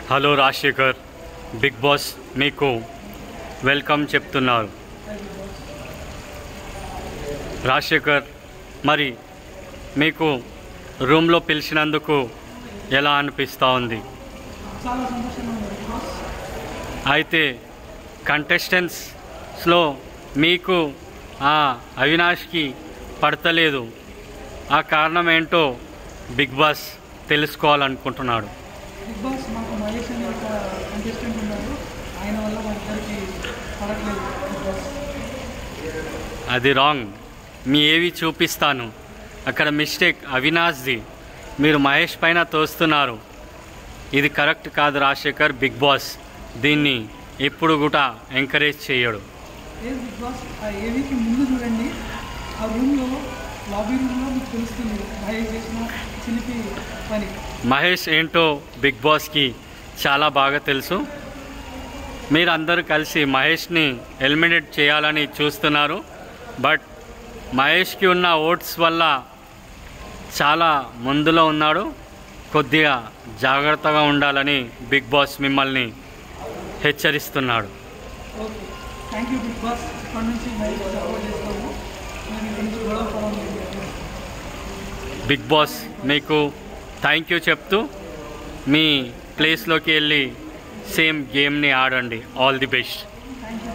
hello Rajasekhar Big Boss మీకు welcome చెప్తున్నారు రాజశేఖర్ మరి మీకు రూమ్లో పిలిచినందుకు ఎలా అనిపిస్తూ ఉంది చాలా సంతోషంగా ఉంది బిగ్ బాస్ అయితే కంటెస్టెంట్స్లో మీకు ఆ అవినాష్కి పడతలేదు ఆ కారణం ఏంటో బిగ్ బాస్ తెలుసుకోవాలనుకుంటున్నాడు బిగ్ బాస్ మాకు మహేష్ అనే ఒక కంటెస్టెంట్ ఉన్నారు ఆయన వల్ల మా ఇద్దరికి పడట్లేదు బిగ్ బాస్ అది రాంగ్ మీ ఏవి చూపిస్తాను అక్కడ మిస్టేక్ అవినాష్ది మీరు మహేష్ పైన తోస్తున్నారు ఇది కరెక్ట్ కాదు రాజశేఖర్ బిగ్ బాస్ దీన్ని ఎప్పుడు కూడా ఎంకరేజ్ చేయడు లేదు బిగ్ బాస్ ఆ ఏవీకి ముందు చూడండి ఆ రూమ్లో లాబీ రూమ్లో మీకు తెలుస్తుంది మహేష్ చేసిన చిలిపి పని మహేష్ ఏంటో బిగ్ బాస్కి చాలా బాగా తెలుసు మీరందరూ కలిసి మహేష్ని ఎలిమినేట్ చేయాలని చూస్తున్నారు బట్ మహేష్కి ఉన్న ఓట్స్ వల్ల చాలా ముందులో ఉన్నాడు కొద్దిగా జాగ్రత్తగా ఉండాలని బిగ్ బాస్ మిమ్మల్ని హెచ్చరిస్తున్నాడు okay thank you Bigg Boss ఇప్పటి నుంచి మహేష్ సపోర్ట్ చేస్తాము మేము ఇక్కడి నుంచి గొడవ పడాలి బిగ్ బాస్ మీకు థ్యాంక్ యూ చెప్తూ మీ ప్లేస్లోకి వెళ్ళి సేమ్ గేమ్ని ఆడండి all the best thank you